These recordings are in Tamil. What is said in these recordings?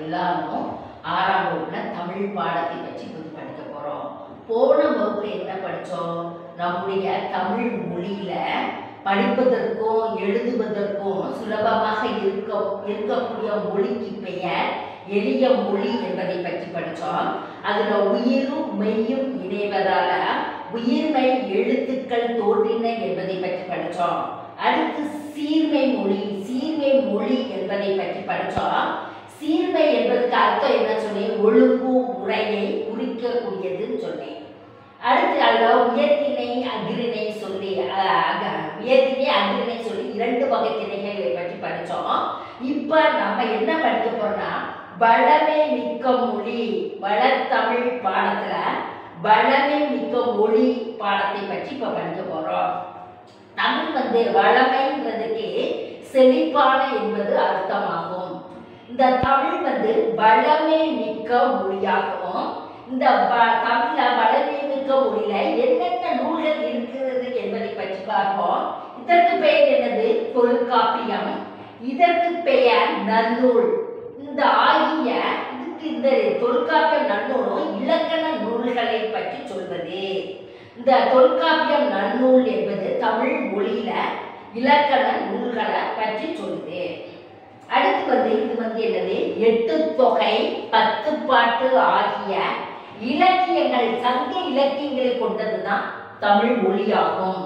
எல்லாரும் ஆறாம் வகுப்புல தமிழ் பாடத்தை பற்றி புது படிக்க போறோம் போன வகுப்புல என்ன படிச்சோம் நம்முடைய தமிழ் மொழியில படிப்பதற்கும் எழுதுவதற்கும் சுலபமாக இருக்க இருக்கக்கூடிய மொழிக்கு பெயர் எளிய மொழி என்பதை பற்றி படிச்சோம் அதுல உயிரும் மெய்யும் இணைவதால உயிர்மை எழுத்துக்கள் தோன்றின என்பதை பற்றி படிச்சோம் அடுத்து சீர்மை மொழி சீர்மை மொழி என்பதை பற்றி படிச்சோம் சீர்மை என்பதுக்கு அர்த்தம் என்ன சொன்னேன் ஒழுங்கு முறையை குறிக்கக்கூடியதுன்னு சொன்னேன் அடுத்து அதில் உயர்திணை அகிரிணை சொல்லி அஹ், அக- உயர்திணை அகிரிணை சொல்லி இரண்டு வகை திணைகளை பற்றி படித்தோம் இப்போ நம்ம என்ன படிக்க போறோம்னா வளமை மிக்க மொழி வளத்தமிழ் பாடத்தில் வளமை மிக்க மொழி பாடத்தை பற்றி இப்போ படிக்க போகிறோம் தமிழ் வந்து வளமைன்றதுக்கு செழிப்பான என்பது அர்த்தமாகும் இந்த தமிழ் வந்து வளமை மிக்க மொழியாகவும் இந்த வ- தமிழ்ல வளமை மிக்க மொழியில என்னென்ன நூல்கள் இருக்கிறது என்பதை பற்றி பார்ப்போம் இதற்கு பெயர் என்னது தொல்காப்பியம் இதற்கு பெயர் நன்னூல் இந்த ஆகிய இதுக்கு இந்த தொல்காப்பியம் நன்னூலும் இலக்கண நூல்களை பற்றி சொல்வது இந்த தொல்காப்பியம் நன்னூல் என்பது தமிழ் மொழியில இலக்கண நூல்களை பற்றி சொல்லுது அடுத்து வந்து இது வந்து என்னது எட்டு தொகை பத்து பாட்டு ஆகிய இலக்கியங்கள் சங்க இலக்கியங்களை கொண்டதுதான் தமிழ் மொழியாகும்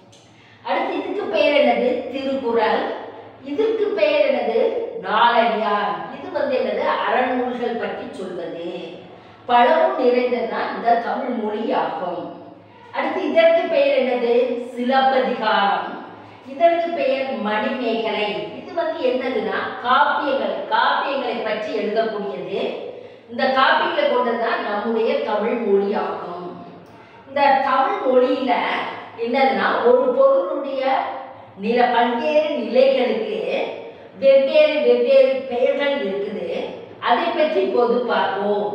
அடுத்து இதுக்கு பெயர் என்னது திருக்குறள் இதற்கு பெயர் என்னது நாலடியார் இது வந்து என்னது அறநூல்கள் பற்றி சொல்வது பலவும் நிறைந்ததுதான் இந்த தமிழ் மொழி ஆகும் அடுத்து இதற்கு பெயர் என்னது சிலப்பதிகாரம் இதற்கு பெயர் மணிமேகலை இது வந்து என்னதுன்னா காப்பியங்கள் காப்பியங்களை பற்றி எழுதக்கூடியது இந்த காப்பியங்களை கொண்டதுதான் நம்முடைய தமிழ் மொழி ஆகும் இந்த தமிழ் மொழியில என்னதுன்னா ஒரு பொருளுடைய நில பல்வேறு நிலைகளுக்கு வெவ்வேறு வெவ்வேறு பெயர்கள் இருக்குது அதை பற்றி இப்போது பார்ப்போம்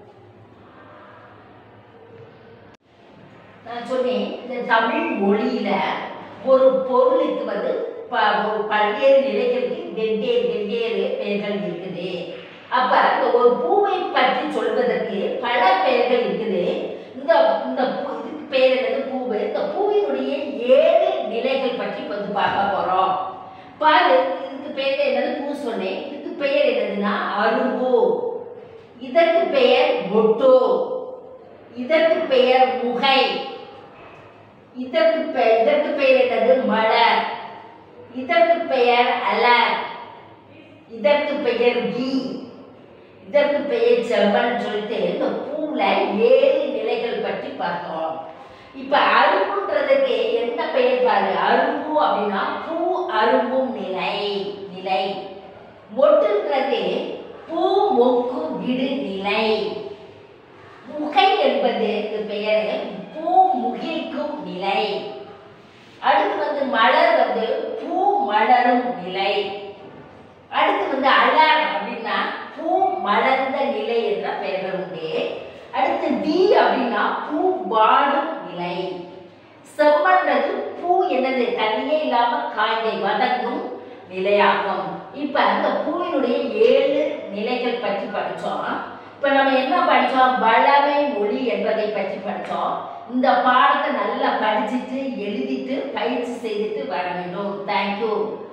நான் சொன்னேன் இந்த தமிழ் மொழியில ஒரு பொருளுக்கு வந்து ப- ஒரு பல்வேறு நிலைகளுக்கு வெவ்வேறு வெவ்வேறு பெயர்கள் இருக்குது அப்ப இந்த ஒரு பூவை பற்றி சொல்வதற்கு பல பெயர்கள் இருக்குது இந்த இந்த பூ- இதுக்கு பெயர் என்னது பூவு இந்த பூவினுடைய ஏழு நிலைகள் பற்றி வந்து பார்க்க போறோம் பாரு இதுக்கு பெயர் என்னது பூ சொன்னேன் இதுக்கு பெயர் என்னதுன்னா அரும்பு இதற்கு பெயர் மொட்டோ இதற்கு பெயர் முகை இதற்கு பெ- இதற்கு பெயர் என்னது மலர் இதற்கு பெயர் அலர் இதற்கு பெயர் வி இதற்கு பெயர் செம்மன் சொல்லிட்டு இந்த பூவில் ஏழு நிலைகள் பற்றி பார்த்தோம் இப்ப அரும்புன்றதுக்கு என்ன பெயர் பாரு அரும்பு அப்படின்னா பூ அரும்பும் நிலை நிலை மொட்டுன்றது பூ மொக்கு விடு நிலை முகை என்பது பெயர் பூ முகிழ்க்கும் நிலை அடுத்து வந்து மலர் வந்து பூ மலரும் நிலை அடுத்து வந்து அலர் அப்படின்னா பூ மலர்ந்த நிலை என்ற பெயர்கள் உண்டு அடுத்து டி அப்படின்னா பூ வாடும் நிலை செம்மன்றது பூ என்னது தண்ணியே இல்லாம காய்கை வதங்கும் நிலையாகும் இப்ப அந்த பூவினுடைய ஏழு நிலைகள் பற்றி படிச்சோம் இப்ப நம்ம என்ன படிச்சோம் வளமை மொழி என்பதை பற்றி படிச்சோம் இந்த பாடத்தை நல்லா படிச்சுட்டு எழுதிட்டு பயிற்சி செய்துட்டு வர வேண்டும் தேங்க்யூ